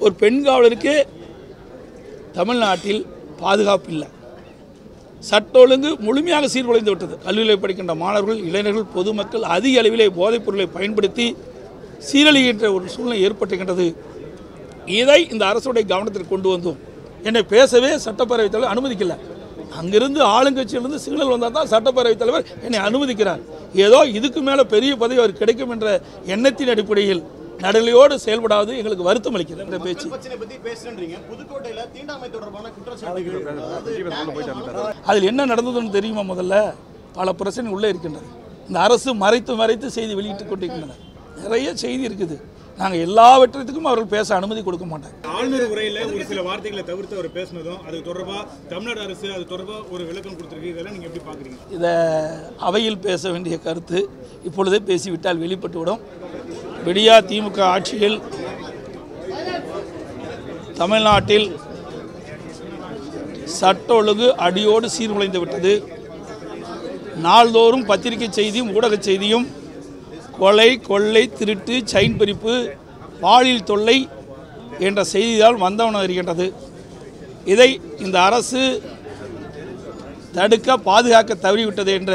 ஒரு பெண் காவலருக்கு தமிழ்நாட்டில் பாதுகாப்பு இல்லை சட்ட ஒழுங்கு முழுமையாக சீர்குலைந்து விட்டது கல்லூரியில் படிக்கின்ற மாணவர்கள் இளைஞர்கள் பொதுமக்கள் அதிக அளவிலே போதைப் பொருளை பயன்படுத்தி சீரழிகின்ற ஒரு சூழ்நிலை ஏற்பட்டுகின்றது இதை இந்த அரசுடைய கவனத்திற்கு கொண்டு வந்தோம் என்னை பேசவே சட்டப்பேரவைத் தலைவர் அனுமதிக்கல அங்கிருந்து ஆளுங்கட்சியிலிருந்து சிக்னல் வந்தால் தான் சட்டப்பேரவைத் தலைவர் என்னை அனுமதிக்கிறார் ஏதோ இதுக்கு மேலே பெரிய பதவி அவர் கிடைக்கும் என்ற எண்ணத்தின் அடிப்படையில் நடுநிலையோடு செயல்படாது எங்களுக்கு வருத்தம் அளிக்கிறது இந்த பேச்சு பிரச்சனை பத்தி பேசுறீங்க புதுக்கோட்டையில தீண்டாமை தொடர்பான குற்றச்சாட்டுகள் அதாவது அதில் என்ன நடந்ததுன்னு தெரியுமா முதல்ல பல பிரச்சனை உள்ளே இருக்கின்றது இந்த அரசு மறைத்து மறைத்து செய்தி வெளியிட்டு கொண்டிருக்கின்றனர் நிறைய செய்தி இருக்குது நாங்கள் எல்லாவற்றத்துக்கும் அவர்கள் பேச அனுமதி கொடுக்க மாட்டாங்க ஆளுநர் உரையில ஒரு சில வார்த்தைகளை தவிர்த்து அவர் பேசினதும் அது தொடர்பா தமிழ்நாடு அரசு அது தொடர்பா ஒரு விளக்கம் கொடுத்திருக்கு இதெல்லாம் நீங்க எப்படி பாக்குறீங்க இதை அவையில் பேச வேண்டிய கருத்து இப்பொழுதே பேசிவிட்டால் வெளிப்பட்டுவிடும் விடியா திமுக ஆட்சியில் தமிழ்நாட்டில் சட்ட ஒழுங்கு அடியோடு சீர்குலைந்து விட்டது நாள்தோறும் பத்திரிகை செய்தியும் ஊடக செய்தியும் கொலை கொள்ளை திருட்டு செயின் பறிப்பு பாலியல் தொல்லை என்ற செய்தியால் வந்தவன வருகின்றது இதை இந்த அரசு தடுக்க பாதுகாக்க தவறிவிட்டது என்ற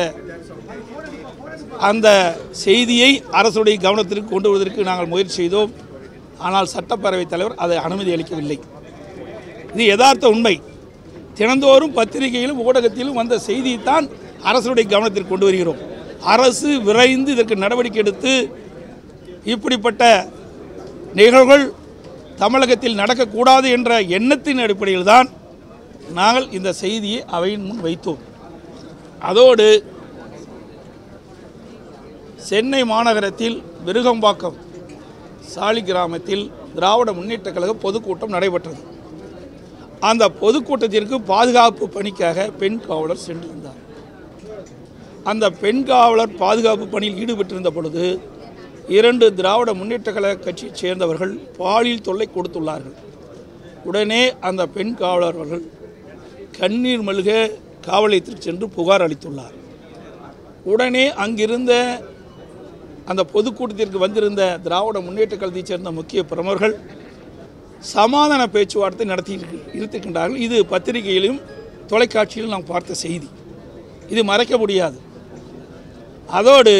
அந்த செய்தியை அரசுடைய கவனத்திற்கு கொண்டு வருவதற்கு நாங்கள் முயற்சி செய்தோம் ஆனால் சட்டப்பேரவைத் தலைவர் அதை அனுமதி அளிக்கவில்லை இது யதார்த்த உண்மை தினந்தோறும் பத்திரிகையிலும் ஊடகத்திலும் வந்த செய்தியைத்தான் அரசுடைய கவனத்திற்கு கொண்டு வருகிறோம் அரசு விரைந்து இதற்கு நடவடிக்கை எடுத்து இப்படிப்பட்ட நிகழ்வுகள் தமிழகத்தில் நடக்கக்கூடாது என்ற எண்ணத்தின் அடிப்படையில் தான் நாங்கள் இந்த செய்தியை அவையின் முன் வைத்தோம் அதோடு சென்னை மாநகரத்தில் விருகம்பாக்கம் சாலி கிராமத்தில் திராவிட முன்னேற்றக் கழக பொதுக்கூட்டம் நடைபெற்றது அந்த பொதுக்கூட்டத்திற்கு பாதுகாப்பு பணிக்காக பெண் காவலர் சென்றிருந்தார் அந்த பெண் காவலர் பாதுகாப்பு பணியில் ஈடுபட்டிருந்த பொழுது இரண்டு திராவிட முன்னேற்றக் கழக கட்சியைச் சேர்ந்தவர்கள் பாலியல் தொல்லை கொடுத்துள்ளார்கள் உடனே அந்த பெண் காவலர் அவர்கள் கண்ணீர் மல்க காவல் நிலையத்திற்கு சென்று புகார் அளித்துள்ளார் உடனே அங்கிருந்த அந்த பொதுக்கூட்டத்திற்கு வந்திருந்த திராவிட முன்னேற்ற கழகத்தைச் சேர்ந்த முக்கிய பிரமுகர்கள் சமாதான பேச்சுவார்த்தை நடத்தி இருக்கின்றார்கள் இது பத்திரிகையிலும் தொலைக்காட்சியிலும் நாம் பார்த்த செய்தி இது மறைக்க முடியாது அதோடு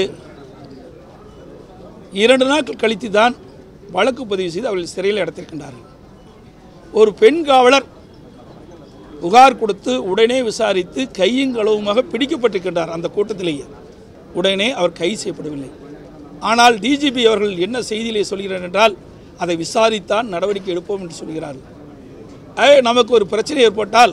இரண்டு நாட்கள் கழித்து தான் வழக்கு பதிவு செய்து அவர்கள் சிறையில் அடைத்திருக்கின்றார்கள் ஒரு பெண் காவலர் புகார் கொடுத்து உடனே விசாரித்து கையும் களவுமாக பிடிக்கப்பட்டிருக்கின்றார் அந்த கூட்டத்திலேயே உடனே அவர் கைது செய்யப்படவில்லை ஆனால் டிஜிபி அவர்கள் என்ன செய்தியிலே சொல்கிறார் என்றால் அதை விசாரித்தான் நடவடிக்கை எடுப்போம் என்று சொல்கிறார்கள் ஆகவே நமக்கு ஒரு பிரச்சனை ஏற்பட்டால்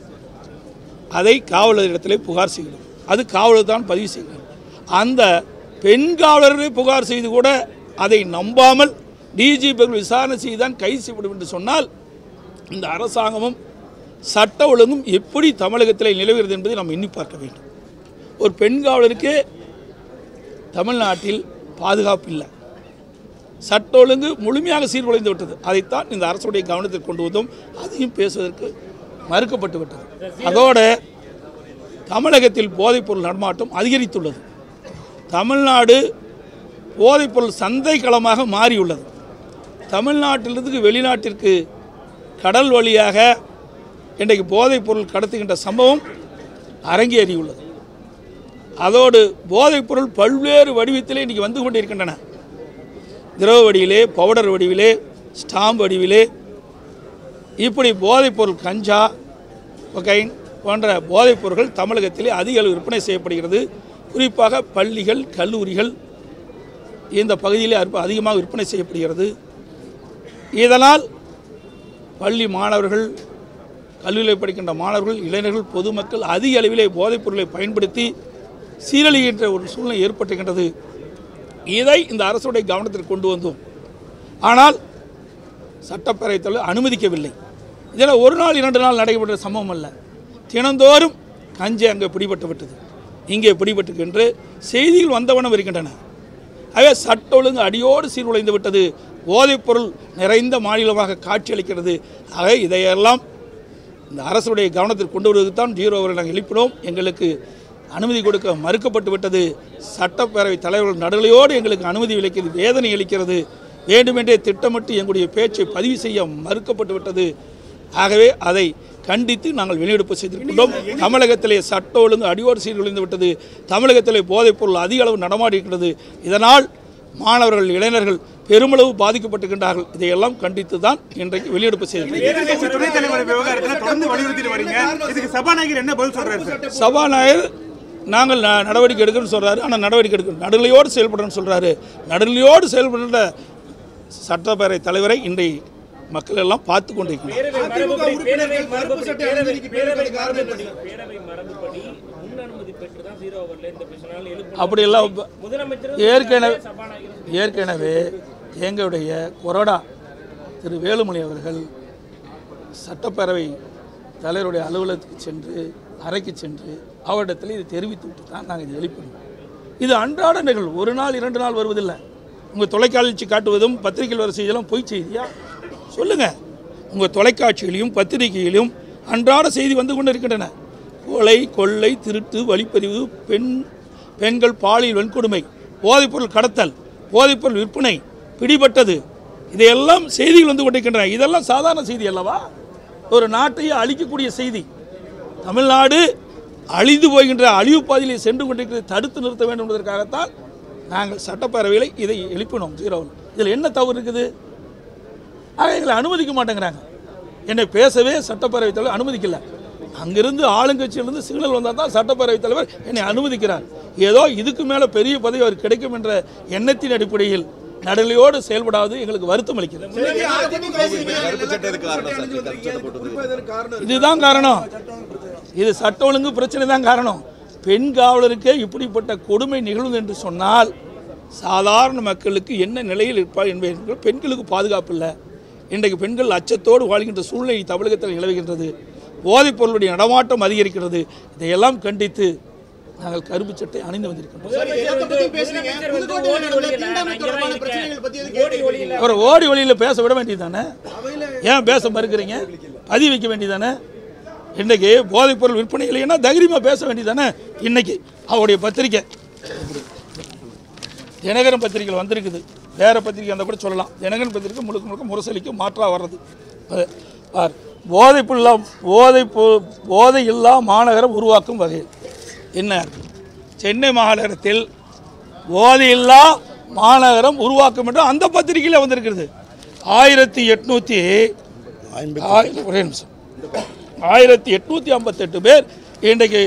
அதை காவலரிடத்திலே புகார் செய்கிறோம் அது காவலர் தான் பதிவு செய்கிறார் அந்த பெண் காவலரை புகார் செய்து கூட அதை நம்பாமல் டிஜிபி அவர்கள் விசாரணை செய்து தான் கைது செய்யப்படும் என்று சொன்னால் இந்த அரசாங்கமும் சட்ட ஒழுங்கும் எப்படி தமிழகத்தில் நிலவுகிறது என்பதை நாம் எண்ணி பார்க்க வேண்டும் ஒரு பெண் காவலருக்கு தமிழ்நாட்டில் பாதுகாப்பு இல்லை சட்ட ஒழுங்கு முழுமையாக சீர்குலைந்து விட்டது அதைத்தான் இந்த அரசுடைய கவனத்திற்கு கொண்டு வந்தோம் அதையும் பேசுவதற்கு மறுக்கப்பட்டு விட்டது அதோட தமிழகத்தில் போதைப்பொருள் நடமாட்டம் அதிகரித்துள்ளது தமிழ்நாடு போதைப்பொருள் சந்தை களமாக மாறியுள்ளது தமிழ்நாட்டிலிருந்து வெளிநாட்டிற்கு கடல் வழியாக இன்றைக்கு போதைப்பொருள் கடத்துகின்ற சம்பவம் அரங்கேறியுள்ளது அதோடு போதைப்பொருள் பல்வேறு வடிவத்திலே இன்றைக்கி வந்து கொண்டிருக்கின்றன திரவ வடிவிலே பவுடர் வடிவிலே ஸ்டாம்ப் வடிவிலே இப்படி போதைப்பொருள் கஞ்சா கொகைன் போன்ற போதைப் பொருட்கள் தமிழகத்திலே அதிக அளவு விற்பனை செய்யப்படுகிறது குறிப்பாக பள்ளிகள் கல்லூரிகள் இந்த பகுதியிலே அற்ப- அதிகமாக விற்பனை செய்யப்படுகிறது இதனால் பள்ளி மாணவர்கள் கல்லூரியில் படிக்கின்ற மாணவர்கள் இளைஞர்கள் பொதுமக்கள் அதிக அளவிலே போதைப் பொருளை பயன்படுத்தி சீரழிகின்ற ஒரு சூழ்நிலை ஏற்பட்டுகின்றது இதை இந்த அரசுடைய கவனத்திற்கு கொண்டு வந்தோம் ஆனால் சட்டப்பேரவைத் தலைவர் அனுமதிக்கவில்லை இதில் ஒரு நாள் இரண்டு நாள் நடைபெற்ற சம்பவம் அல்ல தினந்தோறும் கஞ்சி அங்கே பிடிபட்டு விட்டது இங்கே பிடிபட்டு என்று செய்திகள் வந்தவண்ணம் இருக்கின்றன ஆகவே சட்ட ஒழுங்கு அடியோடு சீர்குலைந்து விட்டது போதைப்பொருள் நிறைந்த மாநிலமாக காட்சியளிக்கிறது ஆக இதையெல்லாம் இந்த அரசுடைய கவனத்திற்கு கொண்டு வருவதற்கு தான் ஜீரோ அவரை நாங்கள் எழுப்பினோம் எங்களுக்கு அனுமதி கொடுக்க மறுக்கப்பட்டு விட்டது சட்டப்பேரவை தலைவர்கள் நடுநிலையோடு எங்களுக்கு அனுமதி விலக்கியது வேதனை அளிக்கிறது வேண்டுமென்றே திட்டமிட்டு எங்களுடைய பேச்சை பதிவு செய்ய மறுக்கப்பட்டு விட்டது ஆகவே அதை கண்டித்து நாங்கள் வெளியெடுப்பு செய்திருக்கின்றோம் தமிழகத்திலே சட்ட ஒழுங்கு அடியோடு சீர்குலைந்து விட்டது தமிழகத்திலே போதைப்பொருள் அதிக அளவு நடமாடியிருக்கிறது இதனால் மாணவர்கள் இளைஞர்கள் பெருமளவு பாதிக்கப்பட்டிருக்கின்றார்கள் இதையெல்லாம் கண்டித்து தான் இன்றைக்கு வெளியெடுப்பு செய்திருக்கிறோம் எதிர்க்கட்சி துணைத் தலைவர் விவகாரத்துல தொடர்ந்து வலியுறுத்திட்டு வரீங்க இதுக்கு சபாநாயகர் என்ன பதில் சொல்றாரு சார் சபாநாயகர் நாங்கள் ந- நடவடிக்கை எடுக்கணும்னு சொல்கிறாரு ஆனால் நடவடிக்கை எடுக்கணும் நடுநிலையோடு செயல்படணும்னு சொல்கிறாரு நடுநிலையோடு செயல்படுற சட்டப்பேரவை தலைவரை இன்றைய மக்கள் எல்லாம் பார்த்து கொண்டிருக்கிறார் பேரவை மரபுப்படி பேரவை மரபுப்படி பேரவை பேரவை மரபுப்படி பேரவை மரபுப்படி முன் அனுமதி பெற்று தான் ஜீரோ வரல இந்த பிரச்சனை எழுப்பு அப்படியெல்லாம் ப- முதலமைச்சர் ஏற்கனவே சபாநாயகர் ஏற்கனவே எங்களுடைய கொறடா திரு வேலுமணி அவர்கள் சட்டப்பேரவை தலைவருடைய அலுவலகத்துக்கு சென்று அறைக்கு சென்று அவரிடத்தில் இதை தெரிவித்து விட்டு தான் நாங்கள் இதை எழுப்பினோம் இது அன்றாட நிகழ்வு ஒரு நாள் இரண்டு நாள் வருவதில்லை உங்கள் தொலைக்காட்சி காட்டுவதும் பத்திரிகையில் வர செய்தியெல்லாம் பொய் செய்தியா சொல்லுங்கள் உங்கள் தொலைக்காட்சியிலையும் பத்திரிகையிலும் அன்றாட செய்தி வந்து கொண்டு இருக்கின்றன கொலை கொள்ளை திருட்டு வழிப்பறிவு பெண் பெண்கள் பாலியல் வன்கொடுமை போதைப்பொருள் கடத்தல் போதைப்பொருள் விற்பனை பிடிபட்டது இதையெல்லாம் செய்திகள் வந்து கொண்டிருக்கின்றன இதெல்லாம் சாதாரண செய்தி அல்லவா ஒரு நாட்டையே அழிக்கக்கூடிய செய்தி தமிழ்நாடு அழிந்து போகின்ற அழிவு பாதையிலே சென்று கொண்டிருக்கிறதை தடுத்து நிறுத்த வேண்டும் என்பதற்காகத்தான் நாங்கள் சட்டப்பேரவையில் இதை எழுப்பினோம் ஜீரோவில் இதில் என்ன தவறு இருக்குது ஆக எங்களை அனுமதிக்க மாட்டேங்கிறாங்க என்னை பேசவே சட்டப்பேரவைத் தலைவர் அனுமதிக்கல அங்கிருந்து ஆளுங்கட்சியிலிருந்து சிக்னல் வந்தால் தான் சட்டப்பேரவைத் தலைவர் என்னை அனுமதிக்கிறார் ஏதோ இதுக்கு மேலே பெரிய பதவி அவர் கிடைக்கும் என்ற எண்ணத்தின் அடிப்படையில் நடுநிலையோடு செயல்படாது எங்களுக்கு வருத்தம் அளிக்கிறது இதுதான் காரணம் இது சட்ட ஒழுங்கு பிரச்சனை தான் காரணம் பெண் காவலருக்கே இப்படிப்பட்ட கொடுமை நிகழும் என்று சொன்னால் சாதாரண மக்களுக்கு என்ன நிலையில் இருப்பார் என்பது பெண்களுக்கு பாதுகாப்பு இல்லை இன்றைக்கு பெண்கள் அச்சத்தோடு வாழ்கின்ற சூழ்நிலை தமிழகத்தில் நிலவுகின்றது போதைப் பொருளுடைய நடமாட்டம் அதிகரிக்கிறது இதையெல்லாம் கண்டித்து நாங்கள் கருப்பு சட்டை அணிந்து வந்திருக்கின்றோம் இதை பத்தி பேசுனீங்க புதுக்கோட்டையில் நடந்த தீண்டாமை தொடர்பான பிரச்சனைகள் பத்தி எதுவும் கேட்டீங்க ஒரு ஓடி வழியில் பேச விட வேண்டியதானே ஏன் பேச மறுக்கிறீங்க பதிவு வைக்க வேண்டியதானே இன்றைக்கு போதைப்பொருள் விற்பனை இல்லைன்னா தைரியமாக பேச வேண்டியதானே இன்னைக்கு அவருடைய பத்திரிக்கை தினகரன் பத்திரிகையில் வந்திருக்குது வேற பத்திரிக்கை அந்த கூட சொல்லலாம் தினகரன் பத்திரிக்கை முழுக்க முழுக்க முரசலிக்கு மாற்றாக வர்றது அது பார் போதைப்புள்ளா போதை பொ- போதை இல்லா மாநகரம் உருவாக்கும் வகையில் என்ன சென்னை மாநகரத்தில் போதையில்லா மாநகரம் உருவாக்கும் என்று அந்த பத்திரிகையில் வந்திருக்கிறது ஆயிரத்தி எட்நூற்றி ஒரே நிமிஷம் ஆயிரத்தி எட்நூற்றி ஐம்பத்தெட்டு பேர் இன்றைக்கு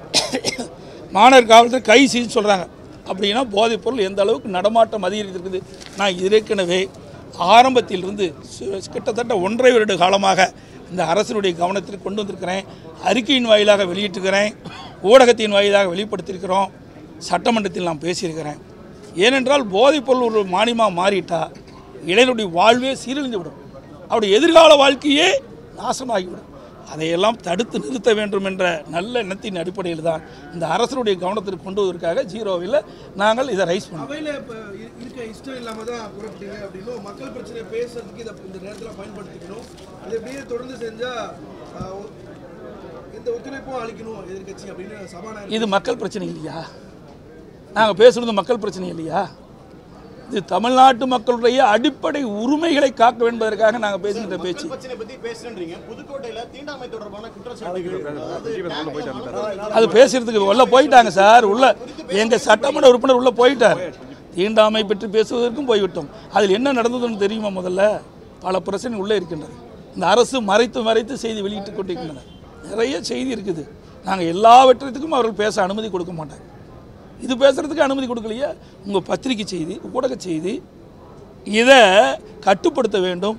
மாநகர் காவல்துறை கை செய்து சொல்கிறாங்க அப்படின்னா போதைப்பொருள் எந்த அளவுக்கு நடமாட்டம் அதிகரித்திருக்குது நான் ஏற்கனவே ஆரம்பத்திலிருந்து சு- கிட்டத்தட்ட ஒன்றரை வருட காலமாக இந்த அரசினுடைய கவனத்திற்கு கொண்டு வந்திருக்கிறேன் அறிக்கையின் வாயிலாக வெளியிட்டிருக்கிறேன் ஊடகத்தின் வாயிலாக வெளிப்படுத்தியிருக்கிறோம் சட்டமன்றத்தில் நான் பேசியிருக்கிறேன் ஏனென்றால் போதைப்பொருள் ஒரு மானியமாக மாறிட்டா இளைஞருடைய வாழ்வே சீரழிந்து விடும் அவருடைய எதிர்கால வாழ்க்கையே நாசமாகிவிடும் அதையெல்லாம் தடுத்து நிறுத்த வேண்டும் என்ற நல்ல எண்ணத்தின் அடிப்படையில் தான் இந்த அரசனுடைய கவனத்திற்கு கொண்டு வருவதற்காக ஜீரோவில் நாங்கள் இதை ரைஸ் பண்ணோம் அவையில இப்ப இ- இருக்க இஷ்டம் இல்லாம தான் புறப்பட்டீங்க அப்படின்னும் மக்கள் பிரச்சனையை பேசுறதுக்கு இதை இந்த நேரத்தில் பயன்படுத்திக்கணும் இதை இப்படியே தொடர்ந்து செஞ்சா ஆஹ், ஒ- இந்த ஒத்துழைப்பும் அளிக்கணும் எதிர்க்கட்சி அப்படின்னு சபாநாயகர் இது மக்கள் பிரச்சனை இல்லையா நாங்கள் பேசுகிறது மக்கள் பிரச்சனை இல்லையா இது தமிழ்நாட்டு மக்களுடைய அடிப்படை உரிமைகளை காக்க என்பதற்காக நாங்கள் பேசுகின்ற பேச்சு பிரச்சனை பத்தி பேசுறீங்க புதுக்கோட்டையில தீண்டாமை தொடர்பான குற்றச்சாட்டுகள் அதாவது டேங்க்ல அது பேசுறதுக்கு உள்ள போயிட்டாங்க சார் உள்ள எங்க சட்டமன்ற உறுப்பினர் உள்ள போயிட்டார் தீண்டாமை பற்றி பேசுவதற்கும் போய்விட்டோம் அதில் என்ன நடந்ததுன்னு தெரியுமா முதல்ல பல பிரச்சனை உள்ளே இருக்கின்றது இந்த அரசு மறைத்து மறைத்து செய்தி வெளியிட்டு கொண்டிருக்கின்றன நிறைய செய்தி இருக்குது நாங்கள் எல்லாவற்றத்துக்கும் அவர்கள் பேச அனுமதி கொடுக்க மாட்டாங்க இது பேசுறதுக்கு அனுமதி கொடுக்கலையே உங்கள் பத்திரிகை செய்தி ஊடக செய்தி இதை கட்டுப்படுத்த வேண்டும்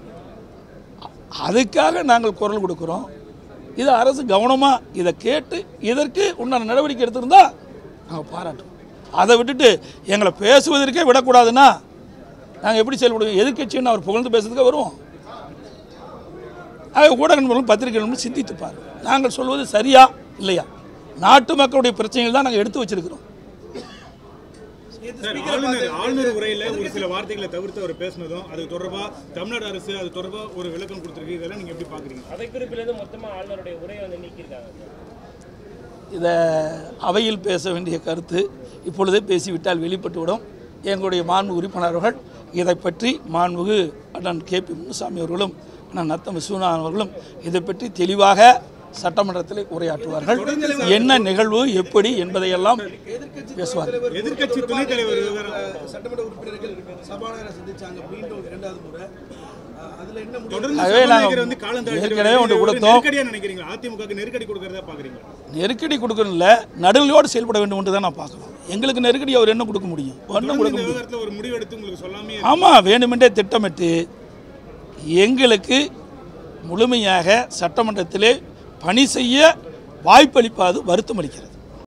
அதுக்காக நாங்கள் குரல் கொடுக்குறோம் இது அரசு கவனமாக இதை கேட்டு இதற்கு உண்டான நடவடிக்கை எடுத்திருந்தா நாங்கள் பாராட்டுவோம் அதை விட்டுட்டு எங்களை பேசுவதற்கே விடக்கூடாதுன்னா நாங்கள் எப்படி செயல்படுவோம் எதிர்க்கட்சின்னு அவர் புகழ்ந்து பேசுறதுக்கு வருவோம் ஆக ஊடக நண்பர்களும் பத்திரிகை நண்பர்களும் சிந்தித்து பாருங்க நாங்கள் சொல்வது சரியா இல்லையா நாட்டு மக்களுடைய பிரச்சனைகள் தான் நாங்கள் எடுத்து வச்சிருக்கிறோம் சார் ஆளுநர் ஆளுநர் உரையில ஒரு சில வார்த்தைகளை தவிர்த்து அவர் பேசினதும் அது தொடர்பா தமிழ்நாடு அரசு அது தொடர்பா ஒரு விளக்கம் கொடுத்திருக்கு இதெல்லாம் நீங்க எப்படி பாக்குறீங்க அவை குறிப்பிலிருந்து மொத்தமா ஆளுநருடைய உரையை வந்து நீக்கியிருக்காங்க இதை அவையில் பேச வேண்டிய கருத்து இப்பொழுதே பேசிவிட்டால் வெளிப்பட்டுவிடும் எங்களுடைய மாண்பு உறுப்பினர்கள் இதை பற்றி மாண்புகு அண்ணன் கே பி முனுசாமி அவர்களும் அண்ணன் நத்தம் விஸ்வநாதன் அவர்களும் இதை பற்றி தெளிவாக சட்டமன்றத்தில் உரையாற்றுவார்கள் என்ன நிகழ்வு எப்படி என்பதையெல்லாம் பேசுவார்கள் எதிர்க்கட்சி துணைத் தலைவர் விவகாரம் அஹ், சட்டமன்ற உறுப்பினர்கள் சபாநாயகரை சந்திச்சாங்க மீண்டும் இரண்டாவது முறை அஹ், அதுல என்ன முடிவு தொடர்ந்து அதுவே நாங்க சபாநாயகர் வந்து காலம் தாழ்த்தி ஏற்கனவே ஒன்று வருவது ஒரு கொடுத்தோம். நெருக்கடியா நினைக்கிறீங்களா அதிமுகவுக்கு நெருக்கடி கொடுக்கறதா பாக்குறீங்களா நெருக்கடி கொடுக்கணும்ல நடுநிலையோடு செயல்பட வேண்டும் என்று தான் நான் பார்க்குறோம் எங்களுக்கு நெருக்கடி அவர் என்ன கொடுக்க முடியும் ஒன்றும் தொடர்ந்து கொடுக்க இந்த முடியும் விவகாரத்துல ஒரு முடிவு எடுத்து உங்களுக்கு சொல்லாமே ஆமாம் வேண்டுமென்றே திட்டமிட்டு எங்களுக்கு முழுமையாக சட்டமன்றத்திலே பணி செய்ய வாய்ப்பளிப்பாது வருத்தம் அளிக்கிறது